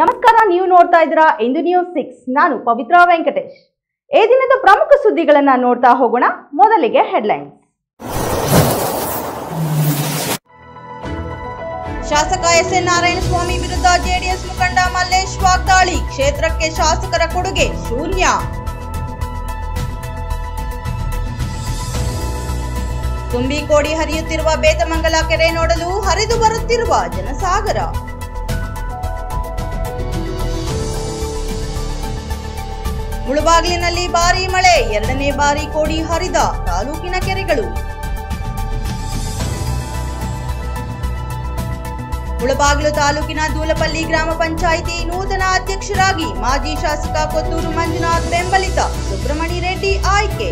ನಮಸ್ಕಾರ ನೀವು ನೋಡ್ತಾ ಇದ್ದೀರಾ ಇಂದು ನ್ಯೂಸ್ ಸಿಕ್ಸ್ ನಾನು ಪವಿತ್ರ ವೆಂಕಟೇಶ್ ಈ ದಿನದ ಪ್ರಮುಖ ಸುದ್ದಿಗಳನ್ನ ನೋಡ್ತಾ ಹೋಗೋಣ ಮೊದಲಿಗೆ ಹೆಡ್ಲೈನ್ಸ್ ಶಾಸಕ ಎಸ್ ಎನ್ ನಾರಾಯಣಸ್ವಾಮಿ ವಿರುದ್ಧ ಜೆಡಿಎಸ್ ಮುಖಂಡ ಮಲ್ಲೇಶ್ ವಾಗ್ದಾಳಿ ಕ್ಷೇತ್ರಕ್ಕೆ ಶಾಸಕರ ಕೊಡುಗೆ ಶೂನ್ಯ ತುಂಬಿ ಕೋಡಿ ಹರಿಯುತ್ತಿರುವ ಬೇತಮಂಗಲ ಕೆರೆ ನೋಡಲು ಹರಿದು ಬರುತ್ತಿರುವ ಜನಸಾಗರ ಮುಳುಬಾಗಿಲಿನಲ್ಲಿ ಭಾರೀ ಮಳೆ ಎರಡನೇ ಬಾರಿ ಕೋಡಿ ಹರಿದ ತಾಲೂಕಿನ ಕೆರೆಗಳು ಮುಳಬಾಗಿಲು ತಾಲೂಕಿನ ದೂಲಪಲ್ಲಿ ಗ್ರಾಮ ಪಂಚಾಯಿತಿ ನೂತನ ಅಧ್ಯಕ್ಷರಾಗಿ ಮಾಜಿ ಶಾಸಕ ಕೊತ್ತೂರು ಮಂಜುನಾಥ್ ಬೆಂಬಲಿತ ಸುಬ್ರಹ್ಮಣಿ ರೆಡ್ಡಿ ಆಯ್ಕೆ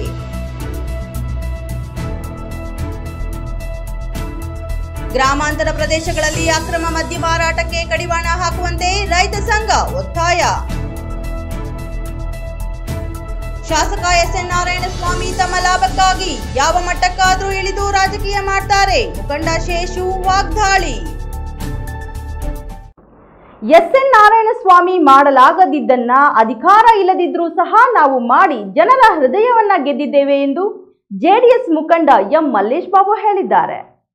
ಗ್ರಾಮಾಂತರ ಪ್ರದೇಶಗಳಲ್ಲಿ ಅಕ್ರಮ ಮದ್ಯ ಮಾರಾಟಕ್ಕೆ ಕಡಿವಾಣ ಹಾಕುವಂತೆ ರೈತ ಸಂಘ ಒತ್ತಾಯ ಶಾಸಕ ಎಸ್ ಎನ್ ನಾರಾಯಣಸ್ವಾಮಿ ತಮ್ಮ ಲಾಭಕ್ಕಾಗಿ ಯಾವ ಮಟ್ಟಕ್ಕಾದ್ರೂ ಇಳಿದು ರಾಜಕೀಯ ಮಾಡ್ತಾರೆ ಮುಖಂಡ ಶೇಷು ವಾಗ್ದಾಳಿ ಎಸ್ ಎನ್ ನಾರಾಯಣಸ್ವಾಮಿ ಮಾಡಲಾಗದಿದ್ದನ್ನ ಅಧಿಕಾರ ಇಲ್ಲದಿದ್ರೂ ಸಹ ನಾವು ಮಾಡಿ ಜನರ ಹೃದಯವನ್ನ ಗೆದ್ದಿದ್ದೇವೆ ಎಂದು ಜೆಡಿಎಸ್ ಮುಖಂಡ ಎಂ ಮಲ್ಲೇಶ್ ಬಾಬು ಹೇಳಿದ್ದಾರೆ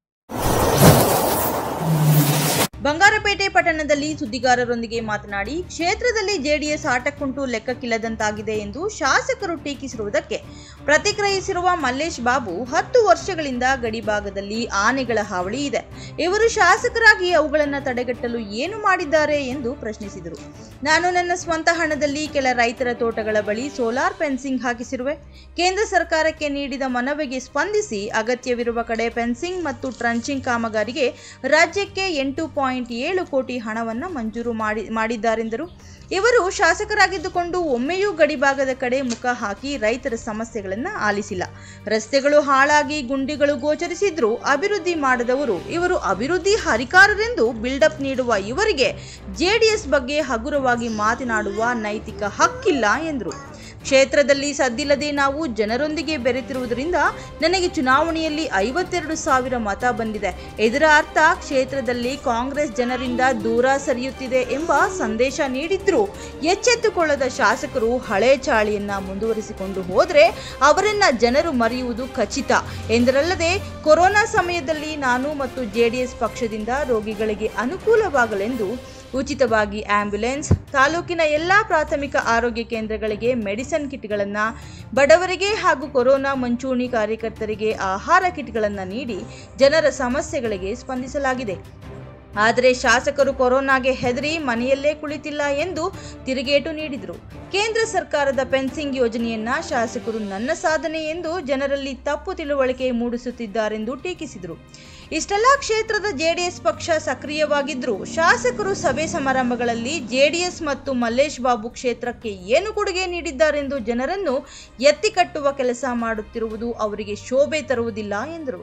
ಬಂಗಾರಪೇಟೆ ಪಟ್ಟಣದಲ್ಲಿ ಸುದ್ದಿಗಾರರೊಂದಿಗೆ ಮಾತನಾಡಿ ಕ್ಷೇತ್ರದಲ್ಲಿ ಜೆಡಿಎಸ್ ಆಟಕ್ಕುಂಟು ಲೆಕ್ಕಕ್ಕಿಲ್ಲದಂತಾಗಿದೆ ಎಂದು ಶಾಸಕರು ಟೀಕಿಸಿರುವುದಕ್ಕೆ ಪ್ರತಿಕ್ರಿಯಿಸಿರುವ ಮಲ್ಲೇಶ್ ಬಾಬು ಹತ್ತು ವರ್ಷಗಳಿಂದ ಗಡಿಭಾಗದಲ್ಲಿ ಆನೆಗಳ ಹಾವಳಿ ಇದೆ ಇವರು ಶಾಸಕರಾಗಿ ಅವುಗಳನ್ನು ತಡೆಗಟ್ಟಲು ಏನು ಮಾಡಿದ್ದಾರೆ ಎಂದು ಪ್ರಶ್ನಿಸಿದರು ನಾನು ನನ್ನ ಸ್ವಂತ ಹಣದಲ್ಲಿ ಕೆಲ ರೈತರ ತೋಟಗಳ ಬಳಿ ಸೋಲಾರ್ ಫೆನ್ಸಿಂಗ್ ಹಾಕಿಸಿರುವೆ ಕೇಂದ್ರ ಸರ್ಕಾರಕ್ಕೆ ನೀಡಿದ ಮನವಿಗೆ ಸ್ಪಂದಿಸಿ ಅಗತ್ಯವಿರುವ ಕಡೆ ಫೆನ್ಸಿಂಗ್ ಮತ್ತು ಟ್ರಂಚಿಂಗ್ ಕಾಮಗಾರಿಗೆ ರಾಜ್ಯಕ್ಕೆ ಎಂಟು ಪಾಯಿಂಟ್ ಏಳು ಕೋಟಿ ಹಣವನ್ನು ಮಂಜೂರು ಮಾಡಿ ಮಾಡಿದ್ದಾರೆಂದರು ಇವರು ಶಾಸಕರಾಗಿದ್ದುಕೊಂಡು ಒಮ್ಮೆಯೂ ಗಡಿಭಾಗದ ಕಡೆ ಮುಖ ಹಾಕಿ ರೈತರ ಸಮಸ್ಯೆಗಳನ್ನು ಆಲಿಸಿಲ್ಲ ರಸ್ತೆಗಳು ಹಾಳಾಗಿ ಗುಂಡಿಗಳು ಗೋಚರಿಸಿದ್ರೂ ಅಭಿವೃದ್ಧಿ ಮಾಡದವರು ಇವರು ಅಭಿವೃದ್ಧಿ ಹರಿಕಾರರೆಂದು ಬಿಲ್ಡಪ್ ನೀಡುವ ಇವರಿಗೆ ಜೆಡಿಎಸ್ ಬಗ್ಗೆ ಹಗುರವಾಗಿ ಮಾತನಾಡುವ ನೈತಿಕ ಹಕ್ಕಿಲ್ಲ ಎಂದರು ಕ್ಷೇತ್ರದಲ್ಲಿ ಸದ್ದಿಲ್ಲದೆ ನಾವು ಜನರೊಂದಿಗೆ ಬೆರೆತಿರುವುದರಿಂದ ನನಗೆ ಚುನಾವಣೆಯಲ್ಲಿ ಐವತ್ತೆರಡು ಸಾವಿರ ಮತ ಬಂದಿದೆ ಇದರ ಅರ್ಥ ಕ್ಷೇತ್ರದಲ್ಲಿ ಕಾಂಗ್ರೆಸ್ ಜನರಿಂದ ದೂರ ಸರಿಯುತ್ತಿದೆ ಎಂಬ ಸಂದೇಶ ನೀಡಿದ್ರು ಎಚ್ಚೆತ್ತುಕೊಳ್ಳದ ಶಾಸಕರು ಹಳೆ ಚಾಳಿಯನ್ನ ಮುಂದುವರಿಸಿಕೊಂಡು ಹೋದರೆ ಅವರನ್ನ ಜನರು ಮರೆಯುವುದು ಖಚಿತ ಎಂದರಲ್ಲದೆ ಕೊರೋನಾ ಸಮಯದಲ್ಲಿ ನಾನು ಮತ್ತು ಜೆಡಿಎಸ್ ಪಕ್ಷದಿಂದ ರೋಗಿಗಳಿಗೆ ಅನುಕೂಲವಾಗಲೆಂದು ಉಚಿತವಾಗಿ ಆಂಬ್ಯುಲೆನ್ಸ್ ತಾಲೂಕಿನ ಎಲ್ಲ ಪ್ರಾಥಮಿಕ ಆರೋಗ್ಯ ಕೇಂದ್ರಗಳಿಗೆ ಮೆಡಿಸಿನ್ ಕಿಟ್ಗಳನ್ನು ಬಡವರಿಗೆ ಹಾಗೂ ಕೊರೋನಾ ಮುಂಚೂಣಿ ಕಾರ್ಯಕರ್ತರಿಗೆ ಆಹಾರ ಕಿಟ್ಗಳನ್ನು ನೀಡಿ ಜನರ ಸಮಸ್ಯೆಗಳಿಗೆ ಸ್ಪಂದಿಸಲಾಗಿದೆ ಆದರೆ ಶಾಸಕರು ಕೊರೋನಾಗೆ ಹೆದರಿ ಮನೆಯಲ್ಲೇ ಕುಳಿತಿಲ್ಲ ಎಂದು ತಿರುಗೇಟು ನೀಡಿದರು ಕೇಂದ್ರ ಸರ್ಕಾರದ ಪೆನ್ಸಿಂಗ್ ಯೋಜನೆಯನ್ನ ಶಾಸಕರು ನನ್ನ ಸಾಧನೆ ಎಂದು ಜನರಲ್ಲಿ ತಪ್ಪು ತಿಳುವಳಿಕೆ ಮೂಡಿಸುತ್ತಿದ್ದಾರೆಂದು ಟೀಕಿಸಿದರು ಇಷ್ಟೆಲ್ಲ ಕ್ಷೇತ್ರದ ಜೆಡಿಎಸ್ ಪಕ್ಷ ಸಕ್ರಿಯವಾಗಿದ್ದರೂ ಶಾಸಕರು ಸಭೆ ಸಮಾರಂಭಗಳಲ್ಲಿ ಜೆಡಿಎಸ್ ಮತ್ತು ಮಲ್ಲೇಶ್ ಬಾಬು ಕ್ಷೇತ್ರಕ್ಕೆ ಏನು ಕೊಡುಗೆ ನೀಡಿದ್ದಾರೆಂದು ಜನರನ್ನು ಎತ್ತಿ ಕಟ್ಟುವ ಕೆಲಸ ಮಾಡುತ್ತಿರುವುದು ಅವರಿಗೆ ಶೋಭೆ ತರುವುದಿಲ್ಲ ಎಂದರು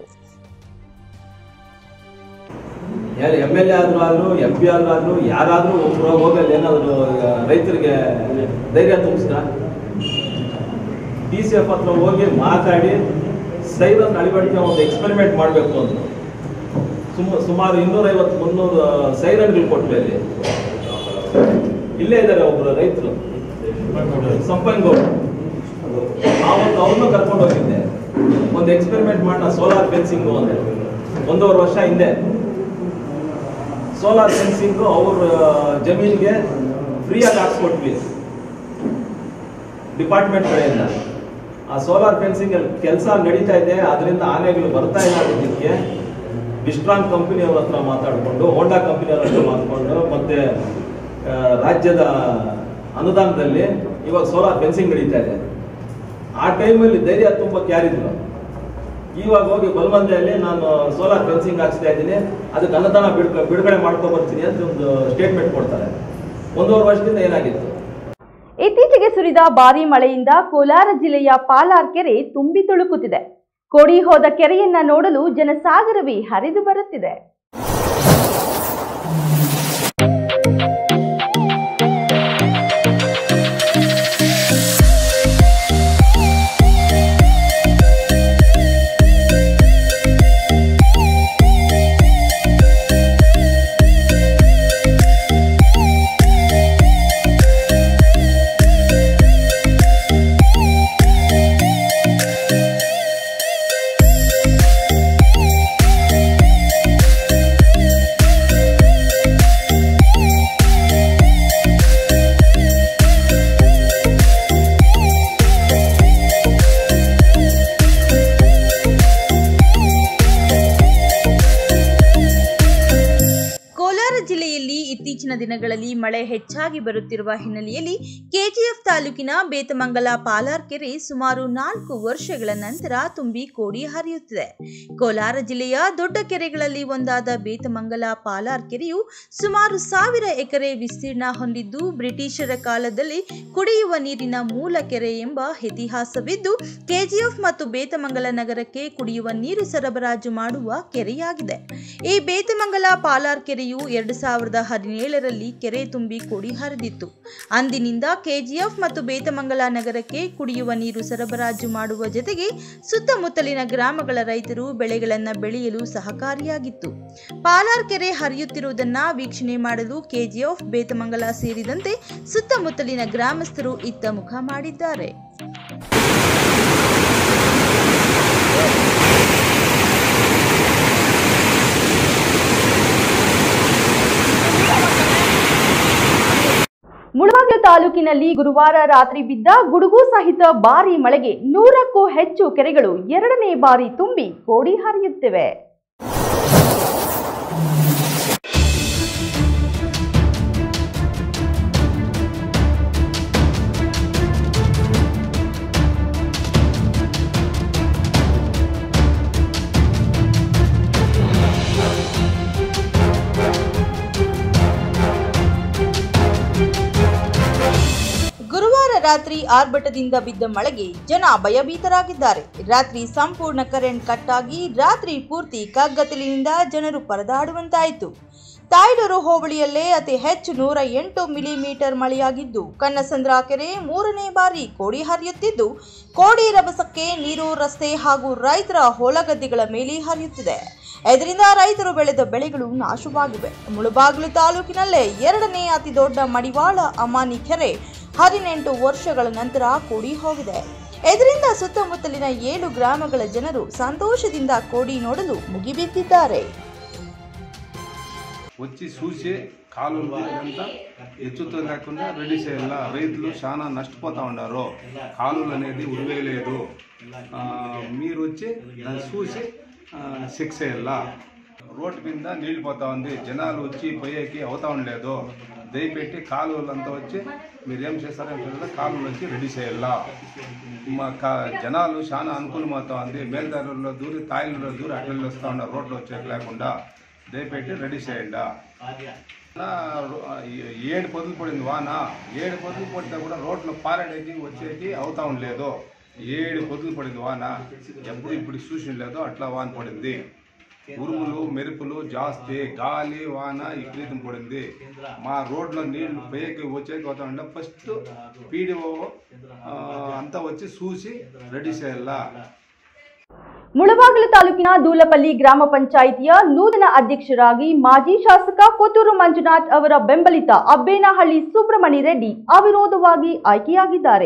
ಯಾರು ಎಮ್ ಎಲ್ ಎ ಆದ್ರೂ ಆದ್ರು ಎಂ ಪಿ ಆದ್ರೂ ಆದ್ರು ಯಾರಾದ್ರೂ ಒಬ್ರು ಹೋಗಲ್ಲಿ ಏನಾದ್ರು ರೈತರಿಗೆ ಧೈರ್ಯ ತುಂಬಿಸ್ತಾ ಡಿ ಸಿ ಎಫ್ ಹತ್ರ ಹೋಗಿ ಮಾತಾಡಿ ಸೈರನ್ ಅಳಿವಡಿಕೆ ಒಂದು ಎಕ್ಸ್ಪೆರಿಮೆಂಟ್ ಮಾಡಬೇಕು ಅಂದ್ರು ಸುಮ ಸುಮಾರು ಇನ್ನೂರೈವತ್ತು ಮುನ್ನೂರು ಸೈರನ್ಗಳು ಕೊಟ್ವಿ ಅಲ್ಲಿ ಇಲ್ಲೇ ಇದ್ದಾರೆ ಒಬ್ರು ರೈತರು ಸಂಪಂಗೌಡ ಆವತ್ತು ಅವ್ರನ್ನೂ ಕರ್ಕೊಂಡು ಹೋಗಿದ್ದೆ ಒಂದು ಎಕ್ಸ್ಪೆರಿಮೆಂಟ್ ಮಾಡೋಣ ಸೋಲಾರ್ ಫೆನ್ಸಿಂಗು ಅಂತ ಒಂದೂವರೆ ವರ್ಷ ಹಿಂದೆ ಸೋಲಾರ್ ಫೆನ್ಸಿಂಗು ಅವ್ರ ಜಮೀನಿಗೆ ಫ್ರೀಯಾಗಿ ಹಾಕ್ಸ್ಕೊಟ್ವಿ ಡಿಪಾರ್ಟ್ಮೆಂಟ್ ಕಡೆಯಿಂದ ಆ ಸೋಲಾರ್ ಫೆನ್ಸಿಂಗ್ ಕೆಲಸ ನಡೀತಾ ಇದೆ ಅದರಿಂದ ಆನೆಗಳು ಬರ್ತಾ ಇಲ್ಲ ಅನ್ನೋದಕ್ಕೆ ಡಿಸ್ಟ್ರಾಂಗ್ ಕಂಪನಿಯವ್ರ ಹತ್ರ ಮಾತಾಡಿಕೊಂಡು ಹೋಂಡಾ ಕಂಪನಿಯವ್ರ ಹತ್ರ ಮಾತಾಡಿಕೊಂಡು ಮತ್ತೆ ಆ, ರಾಜ್ಯದ ಅನುದಾನದಲ್ಲಿ ಇವಾಗ ಸೋಲಾರ್ ಫೆನ್ಸಿಂಗ್ ನಡೀತಾ ಇದೆ ಆ ಟೈಮಲ್ಲಿ ಧೈರ್ಯ ತುಂಬಕ್ಕೆ ಯಾರಿದ್ರು ಇವಾಗ ಹೋಗಿ ಬಲವಂತೆಯಲ್ಲಿ ನಾನು ಸೋಲಾರ್ ಫೆನ್ಸಿಂಗ್ ಹಾಕ್ಸ್ತಾ ಇದ್ದೀನಿ ಅದಕ್ಕೆ ಅನುದಾನ ಬಿಡ್ಕ ಬಿಡುಗಡೆ ಮಾಡ್ಕೊಂಡ್ ಬರ್ತೀನಿ ಅಂತ ಒಂದು ಸ್ಟೇಟ್ಮೆಂಟ್ ಕೊಡ್ತಾರೆ ಒಂದೂವರೆ ವರ್ಷದಿಂದ ಏನಾಗಿತ್ತು ಇತ್ತೀಚೆಗೆ ಸುರಿದ ಭಾರೀ ಮಳೆಯಿಂದ ಕೋಲಾರ ಜಿಲ್ಲೆಯ ಪಾಲಾರ್ ಕೆರೆ ತುಂಬಿ ತುಳುಕುತ್ತಿದೆ ಕೋಡಿ ಹೋದ ಕೆರೆಯನ್ನ ನೋಡಲು ಜನಸಾಗರವೇ ಹರಿದು ಬರುತ್ತಿದೆ ಮಳೆ ಹೆಚ್ಚಾಗಿ ಬರುತ್ತಿರುವ ಹಿನ್ನೆಲೆಯಲ್ಲಿ ಕೆಜಿಎಫ್ ತಾಲೂಕಿನ ಬೇತಮಂಗಲ ಪಾಲಾರ್ ಕೆರೆ ಸುಮಾರು ನಾಲ್ಕು ವರ್ಷಗಳ ನಂತರ ತುಂಬಿ ಕೋಡಿ ಹರಿಯುತ್ತಿದೆ ಕೋಲಾರ ಜಿಲ್ಲೆಯ ದೊಡ್ಡ ಕೆರೆಗಳಲ್ಲಿ ಒಂದಾದ ಬೇತಮಂಗಲ ಪಾಲಾರ್ ಕೆರೆಯು ಸುಮಾರು ಸಾವಿರ ಎಕರೆ ವಿಸ್ತೀರ್ಣ ಹೊಂದಿದ್ದು ಬ್ರಿಟಿಷರ ಕಾಲದಲ್ಲಿ ಕುಡಿಯುವ ನೀರಿನ ಮೂಲ ಕೆರೆ ಎಂಬ ಇತಿಹಾಸವಿದ್ದು ಕೆಜಿಎಫ್ ಮತ್ತು ಬೇತಮಂಗಲ ನಗರಕ್ಕೆ ಕುಡಿಯುವ ನೀರು ಸರಬರಾಜು ಮಾಡುವ ಕೆರೆಯಾಗಿದೆ ಈ ಬೇತಮಂಗಲ ಪಾಲಾರ್ ಕೆರೆಯು ಎರಡು ಸಾವಿರದ ಹದಿನೇಳರಲ್ಲಿ ಕೆರೆ ತುಂಬಿ ಕೋಡಿ ಹರಿದಿತ್ತು ಅಂದಿನಿಂದ ಕೆಜಿಎಫ್ ಮತ್ತು ಬೇತಮಂಗಲ ನಗರಕ್ಕೆ ಕುಡಿಯುವ ನೀರು ಸರಬರಾಜು ಮಾಡುವ ಜೊತೆಗೆ ಸುತ್ತಮುತ್ತಲಿನ ಗ್ರಾಮಗಳ ರೈತರು ಬೆಳೆಗಳನ್ನು ಬೆಳೆಯಲು ಸಹಕಾರಿಯಾಗಿತ್ತು ಪಾಲಾರ್ ಕೆರೆ ಹರಿಯುತ್ತಿರುವುದನ್ನ ವೀಕ್ಷಣೆ ಮಾಡಲು ಕೆಜಿಎಫ್ ಬೇತಮಂಗಲ ಸೇರಿದಂತೆ ಸುತ್ತಮುತ್ತಲಿನ ಗ್ರಾಮಸ್ಥರು ಇತ್ತ ಮುಖ ಮಾಡಿದ್ದಾರೆ ಮುಳಬಾಗಿಲು ತಾಲೂಕಿನಲ್ಲಿ ಗುರುವಾರ ರಾತ್ರಿ ಬಿದ್ದ ಗುಡುಗು ಸಹಿತ ಭಾರೀ ಮಳೆಗೆ ನೂರಕ್ಕೂ ಹೆಚ್ಚು ಕೆರೆಗಳು ಎರಡನೇ ಬಾರಿ ತುಂಬಿ ಕೋಡಿ ಹರಿಯುತ್ತಿವೆ ಗುರುವಾರ ರಾತ್ರಿ ಆರ್ಭಟದಿಂದ ಬಿದ್ದ ಮಳೆಗೆ ಜನ ಭಯಭೀತರಾಗಿದ್ದಾರೆ ರಾತ್ರಿ ಸಂಪೂರ್ಣ ಕರೆಂಟ್ ಕಟ್ ಆಗಿ ರಾತ್ರಿ ಪೂರ್ತಿ ಕಗ್ಗತ್ತಲಿನಿಂದ ಜನರು ಪರದಾಡುವಂತಾಯಿತು ತಾಯ್ಡೂರು ಹೋಬಳಿಯಲ್ಲೇ ಅತಿ ಹೆಚ್ಚು ನೂರ ಎಂಟು ಮಿಲಿಮೀಟರ್ ಮಳೆಯಾಗಿದ್ದು ಕನ್ನಸಂದ್ರ ಕೆರೆ ಮೂರನೇ ಬಾರಿ ಕೋಡಿ ಹರಿಯುತ್ತಿದ್ದು ಕೋಡಿ ರಭಸಕ್ಕೆ ನೀರು ರಸ್ತೆ ಹಾಗೂ ರೈತರ ಹೊಲಗದ್ದೆಗಳ ಮೇಲೆ ಹರಿಯುತ್ತಿದೆ ಇದರಿಂದ ರೈತರು ಬೆಳೆದ ಬೆಳೆಗಳು ನಾಶವಾಗಿವೆ ಮುಳುಬಾಗಿಲು ತಾಲೂಕಿನಲ್ಲೇ ಎರಡನೇ ಅತಿ ದೊಡ್ಡ ಮಡಿವಾಳ ಅಮಾನಿ ಕೆರೆ ಹದಿನೆಂಟು ವರ್ಷಗಳ ನಂತರ ಕೂಡಿ ಹೋಗಿದೆ ಇದರಿಂದ ಸುತ್ತಮುತ್ತಲಿನ ಏಳು ಗ್ರಾಮಗಳ ಜನರು ಸಂತೋಷದಿಂದ ಕೋಡಿ ನೋಡಲು ముగిబెత్తిದ್ದಾರೆ వచ్చి చూసి కాలువలు అంత ఎత్తుతో లేకుండా రెడీ చేయాల రైతులు చాలా నష్టపోతా ఉన్నారు కాలువలు అనేది ఉరివేయలేదు ఆ, మీరు వచ్చి దాన్ని చూసి ఆ, చెక్ చేయాలా రోడ్డు మీద నీళ్ళు పోతా ఉంది జనాలు వచ్చి పోయేకి అవుతా ఉండలేదు దయపెట్టి కాలువలంతా వచ్చి మీరు ఏం చేస్తారో ఏం కాలువలు వచ్చి రెడీ చేయాలా మా కా జనాలు చాలా అనుకూలం అవుతా ఉంది మేల్దారుల్లో దూరి తాయిలలో దూరి అట్లలో వస్తూ ఉన్నారు రోడ్లు వచ్చేకి లేకుండా దయపెట్టి రెడీ చేయండి నా రో- ఏ- ఏడు పొద్దులు పడింది వాన ఏడు పొద్దులు పడితే కూడా రోడ్లు పారడేకి వచ్చేకి అవుతా ఉండలేదు ఏడు పొద్దులు పడింది వాన ఎప్పుడు ఇప్పుడు చూసి లేదు అట్లా వాన పడింది ఉరుములు మెరుపులు జాస్తి గాలి వాన విపరీతం పడింది మా రోడ్లో నీళ్లు పైకి వచ్చేకి పోతా ఉండే ఫస్ట్ పీడిఓ అంతా వచ్చి చూసి రెడీ చేయాలా ಮುಳಬಾಗಿಲು ತಾಲೂಕಿನ ದೂಲಪಲ್ಲಿ ಗ್ರಾಮ ಪಂಚಾಯಿತಿಯ ನೂತನ ಅಧ್ಯಕ್ಷರಾಗಿ ಮಾಜಿ ಶಾಸಕ ಕೊತ್ತೂರು ಮಂಜುನಾಥ್ ಅವರ ಬೆಂಬಲಿತ ಅಬ್ಬೇನಹಳ್ಳಿ ಸುಬ್ರಹ್ಮಣಿ ರೆಡ್ಡಿ ಅವಿರೋಧವಾಗಿ ಆಯ್ಕೆಯಾಗಿದ್ದಾರೆ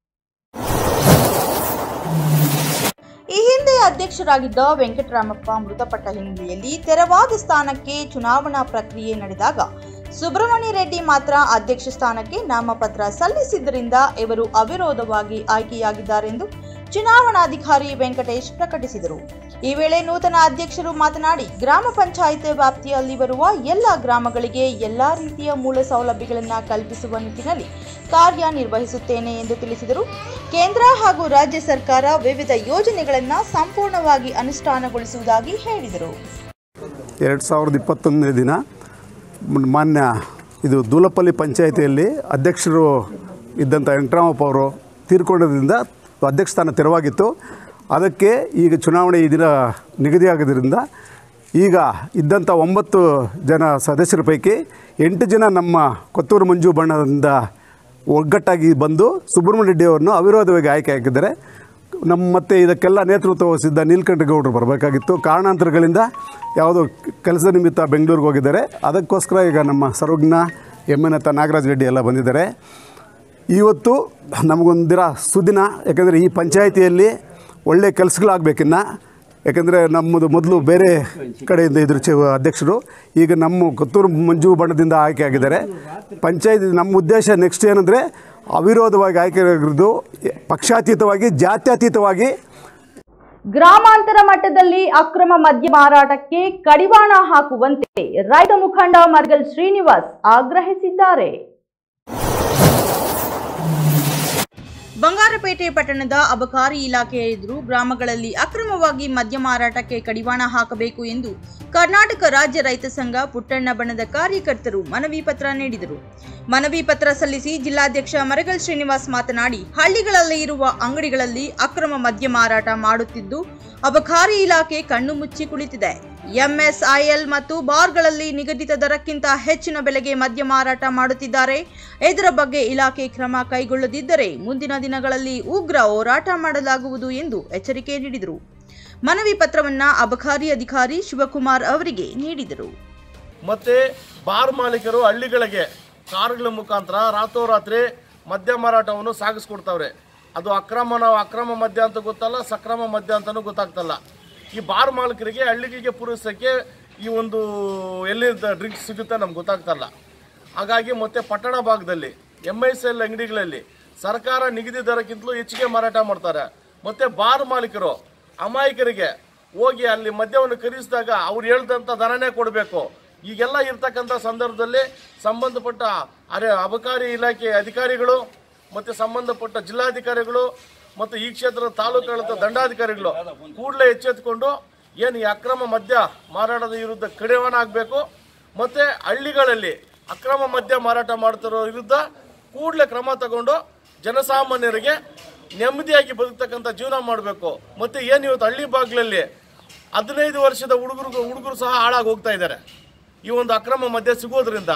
ಈ ಹಿಂದೆ ಅಧ್ಯಕ್ಷರಾಗಿದ್ದ ವೆಂಕಟರಾಮಪ್ಪ ಮೃತಪಟ್ಟ ಹಿನ್ನೆಲೆಯಲ್ಲಿ ತೆರವಾದ ಸ್ಥಾನಕ್ಕೆ ಚುನಾವಣಾ ಪ್ರಕ್ರಿಯೆ ನಡೆದಾಗ ಸುಬ್ರಹ್ಮಣ್ಯ ರೆಡ್ಡಿ ಮಾತ್ರ ಅಧ್ಯಕ್ಷ ಸ್ಥಾನಕ್ಕೆ ನಾಮಪತ್ರ ಸಲ್ಲಿಸಿದ್ದರಿಂದ ಇವರು ಅವಿರೋಧವಾಗಿ ಆಯ್ಕೆಯಾಗಿದ್ದಾರೆಂದು ಚುನಾವಣಾಧಿಕಾರಿ ವೆಂಕಟೇಶ್ ಪ್ರಕಟಿಸಿದರು ಈ ವೇಳೆ ನೂತನ ಅಧ್ಯಕ್ಷರು ಮಾತನಾಡಿ ಗ್ರಾಮ ಪಂಚಾಯತ್ ವ್ಯಾಪ್ತಿಯಲ್ಲಿ ಬರುವ ಎಲ್ಲ ಗ್ರಾಮಗಳಿಗೆ ಎಲ್ಲಾ ರೀತಿಯ ಮೂಲ ಸೌಲಭ್ಯಗಳನ್ನು ಕಲ್ಪಿಸುವ ನಿಟ್ಟಿನಲ್ಲಿ ಕಾರ್ಯನಿರ್ವಹಿಸುತ್ತೇನೆ ಎಂದು ತಿಳಿಸಿದರು ಕೇಂದ್ರ ಹಾಗೂ ರಾಜ್ಯ ಸರ್ಕಾರ ವಿವಿಧ ಯೋಜನೆಗಳನ್ನು ಸಂಪೂರ್ಣವಾಗಿ ಅನುಷ್ಠಾನಗೊಳಿಸುವುದಾಗಿ ಹೇಳಿದರು ಎರಡು ಸಾವಿರದ ಇಪ್ಪತ್ತೊಂದನೇ ದಿನ ಮ್- ಮಾನ್ಯ ಇದು ದೂಲಪಲ್ಲಿ ಪಂಚಾಯಿತಿಯಲ್ಲಿ ಅಧ್ಯಕ್ಷರು ಇದ್ದಂಥ ವೆಂಕಟರಾಮಪ್ಪ ಅವರು ತೀರ್ಕೊಂಡದ್ರಿಂದ ಅಧ್ಯಕ್ಷ ಸ್ಥಾನ ತೆರವಾಗಿತ್ತು ಅದಕ್ಕೆ ಈಗ ಚುನಾವಣೆ ಈ ದಿನ ನಿಗದಿಯಾಗೋದ್ರಿಂದ ಈಗ ಇದ್ದಂಥ ಒಂಬತ್ತು ಜನ ಸದಸ್ಯರ ಪೈಕಿ ಎಂಟು ಜನ ನಮ್ಮ ಕೊತ್ತೂರು ಮಂಜು ಬಣ್ಣದಿಂದ ಒಗ್ಗಟ್ಟಾಗಿ ಬಂದು ಸುಬ್ರಹ್ಮಣ್ಯ ರೆಡ್ಡಿ ಅವರನ್ನು ಅವಿರೋಧವಾಗಿ ಆಯ್ಕೆ ಹಾಕಿದ್ದಾರೆ ನಮ್ಮ ಮತ್ತೆ ಇದಕ್ಕೆಲ್ಲ ನೇತೃತ್ವ ವಹಿಸಿದ್ದ ನೀಲಕಂಠಗೌಡರು ಬರಬೇಕಾಗಿತ್ತು ಕಾರಣಾಂತರಗಳಿಂದ ಯಾವುದೋ ಕೆಲಸ ನಿಮಿತ್ತ ಬೆಂಗಳೂರಿಗೆ ಹೋಗಿದ್ದಾರೆ ಅದಕ್ಕೋಸ್ಕರ ಈಗ ನಮ್ಮ ಸರ್ವಜ್ಞ ಎಮ್ಮೆನತ್ತ ನಾಗರಾಜ್ ರೆಡ್ಡಿ ಎಲ್ಲ ಬಂದಿದ್ದಾರೆ ಇವತ್ತು ನಮಗೊಂದಿರ ಸುದಿನ ಯಾಕಂದರೆ ಈ ಪಂಚಾಯಿತಿಯಲ್ಲಿ ಒಳ್ಳೆಯ ಕೆಲಸಗಳಾಗಬೇಕಿನ್ನ ಯಾಕಂದರೆ ನಮ್ಮದು ಮೊದಲು ಬೇರೆ ಕಡೆಯಿಂದ ಇದ್ರು ಚೆ ಅಧ್ಯಕ್ಷರು ಈಗ ನಮ್ಮ ಕೊತ್ತೂರು ಮಂಜು ಬಣ್ಣದಿಂದ ಆಯ್ಕೆ ಆಗಿದ್ದಾರೆ ಪಂಚಾಯತಿ ನಮ್ಮ ಉದ್ದೇಶ ನೆಕ್ಸ್ಟ್ ಏನಂದರೆ ಅವಿರೋಧವಾಗಿ ಆಯ್ಕೆ ಆಗಿರೋದು ಪಕ್ಷಾತೀತವಾಗಿ ಜಾತ್ಯತೀತವಾಗಿ ಗ್ರಾಮಾಂತರ ಮಟ್ಟದಲ್ಲಿ ಅಕ್ರಮ ಮದ್ಯ ಮಾರಾಟಕ್ಕೆ ಕಡಿವಾಣ ಹಾಕುವಂತೆ ರೈತ ಮುಖಂಡ ಮರ್ಗಲ್ ಶ್ರೀನಿವಾಸ್ ಆಗ್ರಹಿಸಿದ್ದಾರೆ ಬಂಗಾರಪೇಟೆ ಪಟ್ಟಣದ ಅಬಕಾರಿ ಇಲಾಖೆಯ ಎದುರು ಗ್ರಾಮಗಳಲ್ಲಿ ಅಕ್ರಮವಾಗಿ ಮದ್ಯ ಮಾರಾಟಕ್ಕೆ ಕಡಿವಾಣ ಹಾಕಬೇಕು ಎಂದು ಕರ್ನಾಟಕ ರಾಜ್ಯ ರೈತ ಸಂಘ ಪುಟ್ಟಣ್ಣ ಬಣದ ಕಾರ್ಯಕರ್ತರು ಮನವಿ ಪತ್ರ ನೀಡಿದರು ಮನವಿ ಪತ್ರ ಸಲ್ಲಿಸಿ ಜಿಲ್ಲಾಧ್ಯಕ್ಷ ಮರಗಲ್ ಶ್ರೀನಿವಾಸ್ ಮಾತನಾಡಿ ಹಳ್ಳಿಗಳಲ್ಲಿ ಇರುವ ಅಂಗಡಿಗಳಲ್ಲಿ ಅಕ್ರಮ ಮದ್ಯ ಮಾರಾಟ ಮಾಡುತ್ತಿದ್ದು ಅಬಕಾರಿ ಇಲಾಖೆ ಕಣ್ಣು ಮುಚ್ಚಿ ಕುಳಿತಿದೆ ಎಂಎಸ್ಐಎಲ್ ಮತ್ತು ಬಾರ್ಗಳಲ್ಲಿ ನಿಗದಿತ ದರಕ್ಕಿಂತ ಹೆಚ್ಚಿನ ಬೆಲೆಗೆ ಮದ್ಯ ಮಾರಾಟ ಮಾಡುತ್ತಿದ್ದಾರೆ ಇದರ ಬಗ್ಗೆ ಇಲಾಖೆ ಕ್ರಮ ಕೈಗೊಳ್ಳದಿದ್ದರೆ ಮುಂದಿನ ದಿನಗಳಲ್ಲಿ ಉಗ್ರ ಹೋರಾಟ ಮಾಡಲಾಗುವುದು ಎಂದು ಎಚ್ಚರಿಕೆ ನೀಡಿದರು ಮನವಿ ಪತ್ರವನ್ನ ಅಬಕಾರಿ ಅಧಿಕಾರಿ ಶಿವಕುಮಾರ್ ಅವರಿಗೆ ನೀಡಿದರು ಮತ್ತು ಬಾರ್ ಮಾಲೀಕರು ಹಳ್ಳಿಗಳಿಗೆ ಕಾರುಗಳ ಮುಖಾಂತರ ರಾತ್ರೋರಾತ್ರಿ ಮದ್ಯ ಮಾರಾಟವನ್ನು ಸಾಗಿಸ್ಕೊಡ್ತಾವ್ರೆ ಅದು ಅಕ್ರಮನ ಅಕ್ರಮ ಮದ್ಯ ಅಂತ ಗೊತ್ತಲ್ಲ ಸಕ್ರಮ ಮದ್ಯ ಅಂತಲೂ ಗೊತ್ತಾಗ್ತಲ್ಲ ಈ ಬಾರ್ ಮಾಲೀಕರಿಗೆ ಹಳ್ಳಿಗಳಿಗೆ ಪೂರೈಸೋಕ್ಕೆ ಈ ಒಂದು ಎಲ್ಲಿ ಡ್ರಿಂಕ್ಸ್ ಸಿಗುತ್ತೆ ನಮ್ಗೆ ಗೊತ್ತಾಗ್ತಲ್ಲ ಹಾಗಾಗಿ ಮತ್ತೆ ಪಟ್ಟಣ ಭಾಗದಲ್ಲಿ ಎಮ್ ಐ ಎಲ್ ಅಂಗಡಿಗಳಲ್ಲಿ ಸರ್ಕಾರ ನಿಗದಿ ದರಕ್ಕಿಂತಲೂ ಹೆಚ್ಚಿಗೆ ಮಾರಾಟ ಮಾಡ್ತಾರೆ ಮತ್ತೆ ಬಾರ್ ಮಾಲೀಕರು ಅಮಾಯಕರಿಗೆ ಹೋಗಿ ಅಲ್ಲಿ ಮದ್ಯವನ್ನು ಖರೀದಿಸಿದಾಗ ಅವ್ರು ಹೇಳ್ದಂಥ ದರನೇ ಕೊಡಬೇಕು ಈಗೆಲ್ಲ ಇರ್ತಕ್ಕಂಥ ಸಂದರ್ಭದಲ್ಲಿ ಸಂಬಂಧಪಟ್ಟ ಅರೆ ಅಬಕಾರಿ ಇಲಾಖೆ ಅಧಿಕಾರಿಗಳು ಮತ್ತು ಸಂಬಂಧಪಟ್ಟ ಜಿಲ್ಲಾಧಿಕಾರಿಗಳು ಮತ್ತು ಈ ಕ್ಷೇತ್ರದ ತಾಲೂಕು ದಂಡಾಧಿಕಾರಿಗಳು ಕೂಡಲೇ ಎಚ್ಚೆತ್ತುಕೊಂಡು ಏನು ಈ ಅಕ್ರಮ ಮದ್ಯ ಮಾರಾಟದ ವಿರುದ್ಧ ಕಡಿವಾಣ ಆಗಬೇಕು ಮತ್ತು ಹಳ್ಳಿಗಳಲ್ಲಿ ಅಕ್ರಮ ಮದ್ಯ ಮಾರಾಟ ಮಾಡ್ತಿರೋ ವಿರುದ್ಧ ಕೂಡಲೇ ಕ್ರಮ ತಗೊಂಡು ಜನಸಾಮಾನ್ಯರಿಗೆ ನೆಮ್ಮದಿಯಾಗಿ ಬದುಕ್ತಕ್ಕಂಥ ಜೀವನ ಮಾಡಬೇಕು ಮತ್ತು ಏನು ಇವತ್ತು ಹಳ್ಳಿ ಬಾಗಿಲಲ್ಲಿ ಹದಿನೈದು ವರ್ಷದ ಹುಡುಗರು ಹುಡುಗರು ಸಹ ಹಾಳಾಗಿ ಹೋಗ್ತಾ ಇದ್ದಾರೆ ಈ ಒಂದು ಅಕ್ರಮ ಮದ್ಯ ಸಿಗೋದ್ರಿಂದ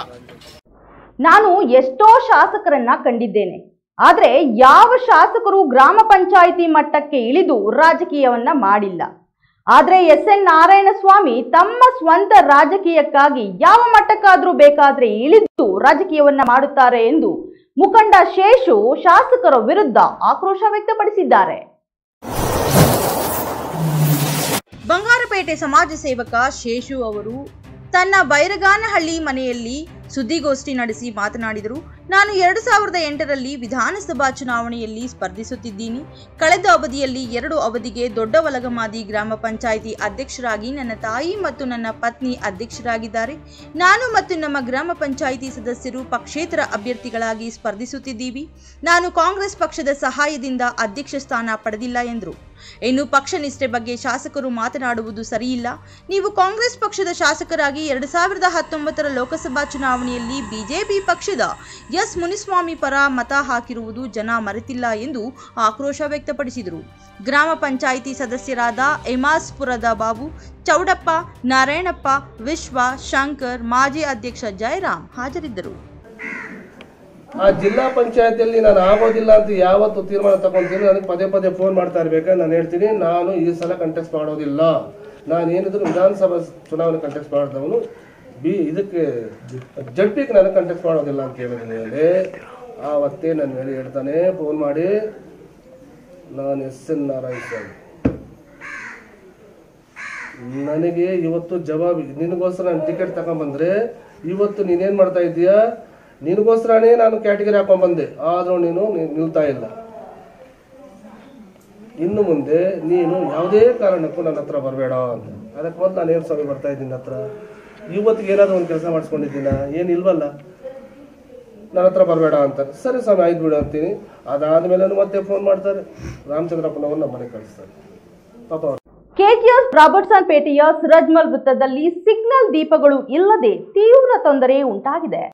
ನಾನು ಎಷ್ಟೋ ಶಾಸಕರನ್ನ ಕಂಡಿದ್ದೇನೆ ಆದ್ರೆ ಯಾವ ಶಾಸಕರು ಗ್ರಾಮ ಪಂಚಾಯಿತಿ ಮಟ್ಟಕ್ಕೆ ಇಳಿದು ರಾಜಕೀಯವನ್ನ ಮಾಡಿಲ್ಲ ಆದ್ರೆ ಎಸ್ ಎನ್ ನಾರಾಯಣಸ್ವಾಮಿ ತಮ್ಮ ಸ್ವಂತ ರಾಜಕೀಯಕ್ಕಾಗಿ ಯಾವ ಮಟ್ಟಕ್ಕಾದ್ರೂ ಬೇಕಾದ್ರೆ ಇಳಿದು ರಾಜಕೀಯವನ್ನ ಮಾಡುತ್ತಾರೆ ಎಂದು ಮುಖಂಡ ಶೇಷು ಶಾಸಕರ ವಿರುದ್ಧ ಆಕ್ರೋಶ ವ್ಯಕ್ತಪಡಿಸಿದ್ದಾರೆ ಬಂಗಾರಪೇಟೆ ಸಮಾಜ ಸೇವಕ ಶೇಷು ಅವರು ತನ್ನ ಬೈರಗಾನಹಳ್ಳಿ ಮನೆಯಲ್ಲಿ ಸುದ್ದಿಗೋಷ್ಠಿ ನಡೆಸಿ ಮಾತನಾಡಿದರು ನಾನು ಎರಡು ಸಾವಿರದ ಎಂಟರಲ್ಲಿ ವಿಧಾನಸಭಾ ಚುನಾವಣೆಯಲ್ಲಿ ಸ್ಪರ್ಧಿಸುತ್ತಿದ್ದೀನಿ ಕಳೆದ ಅವಧಿಯಲ್ಲಿ ಎರಡು ಅವಧಿಗೆ ದೊಡ್ಡ ವಲಗಮಾದಿ ಗ್ರಾಮ ಪಂಚಾಯಿತಿ ಅಧ್ಯಕ್ಷರಾಗಿ ನನ್ನ ತಾಯಿ ಮತ್ತು ನನ್ನ ಪತ್ನಿ ಅಧ್ಯಕ್ಷರಾಗಿದ್ದಾರೆ ನಾನು ಮತ್ತು ನಮ್ಮ ಗ್ರಾಮ ಪಂಚಾಯಿತಿ ಸದಸ್ಯರು ಪಕ್ಷೇತರ ಅಭ್ಯರ್ಥಿಗಳಾಗಿ ಸ್ಪರ್ಧಿಸುತ್ತಿದ್ದೀವಿ ನಾನು ಕಾಂಗ್ರೆಸ್ ಪಕ್ಷದ ಸಹಾಯದಿಂದ ಅಧ್ಯಕ್ಷ ಸ್ಥಾನ ಪಡೆದಿಲ್ಲ ಎಂದರು ಇನ್ನು ಪಕ್ಷ ನಿಷ್ಠೆ ಬಗ್ಗೆ ಶಾಸಕರು ಮಾತನಾಡುವುದು ಸರಿಯಿಲ್ಲ ನೀವು ಕಾಂಗ್ರೆಸ್ ಪಕ್ಷದ ಶಾಸಕರಾಗಿ ಎರಡು ಸಾವಿರದ ಹತ್ತೊಂಬತ್ತರ ಲೋಕಸಭಾ ಚುನಾವಣೆಯಲ್ಲಿ ಬಿಜೆಪಿ ಪಕ್ಷದ ಎಸ್ ಮುನಿಸ್ವಾಮಿ ಪರ ಮತ ಹಾಕಿರುವುದು ಜನ ಮರೆತಿಲ್ಲ ಎಂದು ಆಕ್ರೋಶ ವ್ಯಕ್ತಪಡಿಸಿದರು ಗ್ರಾಮ ಪಂಚಾಯಿತಿ ಸದಸ್ಯರಾದ ಎಮಾಸ್ಪುರದ ಬಾಬು ಚೌಡಪ್ಪ ನಾರಾಯಣಪ್ಪ ವಿಶ್ವ ಶಂಕರ್ ಮಾಜಿ ಅಧ್ಯಕ್ಷ ಜಯರಾಮ್ ಹಾಜರಿದ್ದರು ಆ ಜಿಲ್ಲಾ ಪಂಚಾಯತಿಯಲ್ಲಿ ನಾನು ಆಗೋದಿಲ್ಲ ಅಂತ ಯಾವತ್ತು ತೀರ್ಮಾನ ತಗೊಂತೀನಿ ನನಗೆ ಪದೇ ಪದೇ ಫೋನ್ ಮಾಡ್ತಾ ಇರ್ಬೇಕಾದ್ರೆ ನಾನು ಹೇಳ್ತೀನಿ ನಾನು ಈ ಸಲ ಕಂಟೆಸ್ಟ್ ಮಾಡೋದಿಲ್ಲ ನಾನು ಏನಿದ್ರು ವಿಧಾನಸಭಾ ಚುನಾವಣೆ ಕಂಟೆಸ್ಟ್ ಮಾಡಿದವನು ಬಿ ಇದಕ್ಕೆ ಜಡ್ಪಿಗೆ ನಾನು ಕಂಟೆಸ್ಟ್ ಮಾಡೋದಿಲ್ಲ ಅಂತ ಹೇಳಿದ ಮೇಲೆ ಆವತ್ತೇ ನನ್ನ ಮೇಲೆ ಹೇಳ್ತಾನೆ ಫೋನ್ ಮಾಡಿ ನಾನು ಎಸ್ ಎನ್ ನಾರಾಯಣ ಸ್ವಾಮಿ ನನಗೆ ಇವತ್ತು ಜವಾಬ್ ನಿನಗೋಸ್ಕರ ನಾನು ಟಿಕೆಟ್ ತಗೊಂಬಂದ್ರೆ ಇವತ್ತು ನೀನೇನು ಮಾಡ್ತಾ ಇದ್ದೀಯಾ ನಿನಗೋಸ್ಕರನೇ ನಾನು ಕ್ಯಾಟಗರಿ ಹಾಕೊಂಡ್ಬಂದೆ ಆದರೂ ನೀನು ನಿ- ನಿಲ್ತಾ ಇಲ್ಲ ಇನ್ನು ಮುಂದೆ ನೀನು ಯಾವುದೇ ಕಾರಣಕ್ಕೂ ನನ್ನ ಹತ್ರ ಬರಬೇಡ ಅಂತ ಅದಕ್ಕೆ ಮೊದಲು ನಾನು ಏನು ಸ್ವಾಮಿ ಬರ್ತಾ ಇದ್ದೀನಿ ಹತ್ರ ಇವತ್ತಿಗೆ ಏನಾದರೂ ಒಂದು ಕೆಲಸ ಮಾಡಿಸ್ಕೊಂಡಿದ್ದೀನ ಏನು ಇಲ್ವಲ್ಲ ನನ್ನ ಹತ್ರ ಬರಬೇಡ ಅಂತ ಸರಿ ಸ್ವಾಮಿ ಆಯ್ತು ಬಿಡು ಅಂತೀನಿ ಅದಾದಮೇಲೆ ಮತ್ತೆ ಫೋನ್ ಮಾಡ್ತಾರೆ ರಾಮಚಂದ್ರಪ್ಪನವ್ರು ನಮ್ಮ ಮನೆಗೆ ಕಳಿಸ್ತಾರೆ ಪಾಪ ಅವ್ರು ಕೆಜಿಎಸ್ ರಾಬರ್ಟ್ಸನ್ ಪೇಟೆಯ ಸಿರಜ್ಮಲ್ ವೃತ್ತದಲ್ಲಿ ಸಿಗ್ನಲ್ ದೀಪಗಳು ಇಲ್ಲದೆ ತೀವ್ರ ತೊಂದರೆ ಉಂಟಾಗಿದೆ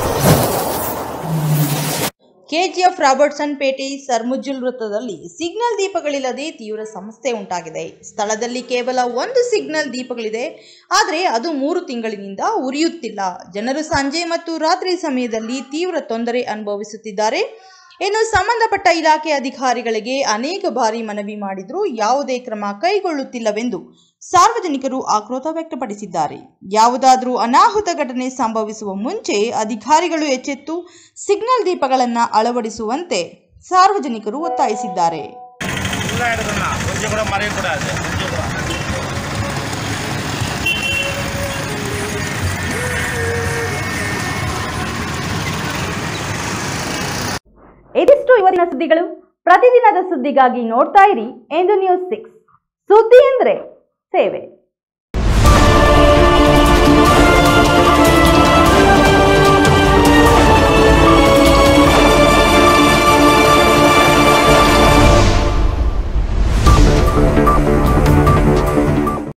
ಕೆಜಿಎಫ್ ರಾಬರ್ಟ್ಸನ್ ಪೇಟೆ ಸರ್ಮುಜ್ಜುಲ್ ವೃತ್ತದಲ್ಲಿ ಸಿಗ್ನಲ್ ದೀಪಗಳಿಲ್ಲದೆ ತೀವ್ರ ಸಮಸ್ಯೆ ಉಂಟಾಗಿದೆ ಸ್ಥಳದಲ್ಲಿ ಕೇವಲ ಒಂದು ಸಿಗ್ನಲ್ ದೀಪಗಳಿದೆ ಆದರೆ ಅದು ಮೂರು ತಿಂಗಳಿನಿಂದ ಉರಿಯುತ್ತಿಲ್ಲ ಜನರು ಸಂಜೆ ಮತ್ತು ರಾತ್ರಿ ಸಮಯದಲ್ಲಿ ತೀವ್ರ ತೊಂದರೆ ಅನುಭವಿಸುತ್ತಿದ್ದಾರೆ ಇನ್ನು ಸಂಬಂಧಪಟ್ಟ ಇಲಾಖೆ ಅಧಿಕಾರಿಗಳಿಗೆ ಅನೇಕ ಬಾರಿ ಮನವಿ ಮಾಡಿದರೂ ಯಾವುದೇ ಕ್ರಮ ಕೈಗೊಳ್ಳುತ್ತಿಲ್ಲವೆಂದು ಸಾರ್ವಜನಿಕರು ಆಕ್ರೋಶ ವ್ಯಕ್ತಪಡಿಸಿದ್ದಾರೆ ಯಾವುದಾದರೂ ಅನಾಹುತ ಘಟನೆ ಸಂಭವಿಸುವ ಮುಂಚೆ ಅಧಿಕಾರಿಗಳು ಎಚ್ಚೆತ್ತು ಸಿಗ್ನಲ್ ದೀಪಗಳನ್ನು ಅಳವಡಿಸುವಂತೆ ಸಾರ್ವಜನಿಕರು ಒತ್ತಾಯಿಸಿದ್ದಾರೆ ಇದಿಷ್ಟು ಇವತ್ತಿನ ಸುದ್ದಿಗಳು ಪ್ರತಿದಿನದ ಸುದ್ದಿಗಾಗಿ ನೋಡ್ತಾ ಇರಿ ಎಂದು ನ್ಯೂಸ್ ಸಿಕ್ಸ್ ಸುದ್ದಿ ಅಂದ್ರೆ ಸೇವೆ